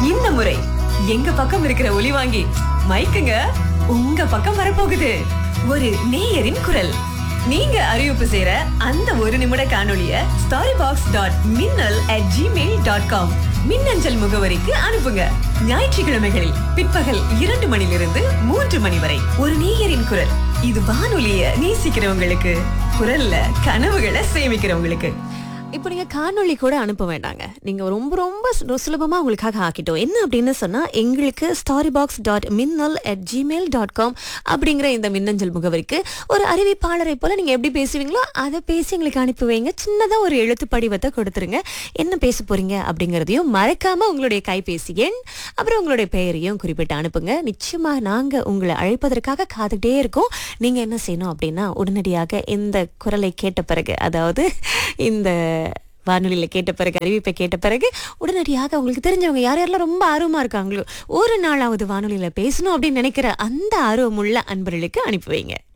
இந்த முறை எங்க பக்கம் இருக்கிற ஒலி வாங்கி மைக்குங்க உங்க பக்கம் வரப்போகுது ஒரு நேயரின் குரல் நீங்க அறிவிப்பு செய்யற அந்த ஒரு நிமிட காணொளிய ஸ்டாரி பாக்ஸ் டாட் மின்னல் அட் ஜிமெயில் டாட் காம் மின்னஞ்சல் முகவரிக்கு அனுப்புங்க ஞாயிற்றுக்கிழமைகளில் பிற்பகல் இரண்டு மணிலிருந்து மூன்று மணி வரை ஒரு நேயரின் குரல் இது வானொலிய நேசிக்கிறவங்களுக்கு குரல்ல கனவுகளை சேமிக்கிறவங்களுக்கு இப்போ நீங்க காணொளி கூட அனுப்ப வேண்டாங்க நீங்க ரொம்ப ரொம்ப சு- சுலபமா உங்களுக்காக ஆக்கிட்டோம் என்ன அப்படின்னு சொன்னா எங்களுக்கு ஸ்டாரி பாக்ஸ் டாட் மின்னல் அட் ஜிமெயில் டாட் காம் அப்படிங்கிற இந்த மின்னஞ்சல் முகவரிக்கு ஒரு அறிவிப்பாளரை போல நீங்க எப்படி பேசுவீங்களோ அதை பேசி எங்களுக்கு அனுப்பி வைங்க சின்னதா ஒரு எழுத்து படிவத்தை கொடுத்துருங்க என்ன பேச போறீங்க அப்படிங்கறதையும் மறக்காம உங்களுடைய கைபேசி எண் அப்புறம் உங்களுடைய பெயரையும் குறிப்பிட்டு அனுப்புங்க நிச்சயமா நாங்க உங்களை அழைப்பதற்காக காத்துக்கிட்டே இருக்கோம் நீங்க என்ன செய்யணும் அப்படின்னா உடனடியாக இந்த குரலை கேட்ட பிறகு அதாவது இந்த வானொலியில கேட்ட பிறகு அறிவிப்பை கேட்ட பிறகு உடனடியாக உங்களுக்கு தெரிஞ்சவங்க யார் யாரெல்லாம் ரொம்ப ஆர்வமா இருக்காங்களோ ஒரு நாளாவது வானொலியில பேசணும் அப்படின்னு நினைக்கிற அந்த ஆர்வமுள்ள அன்பர்களுக்கு அனுப்பி வைங்க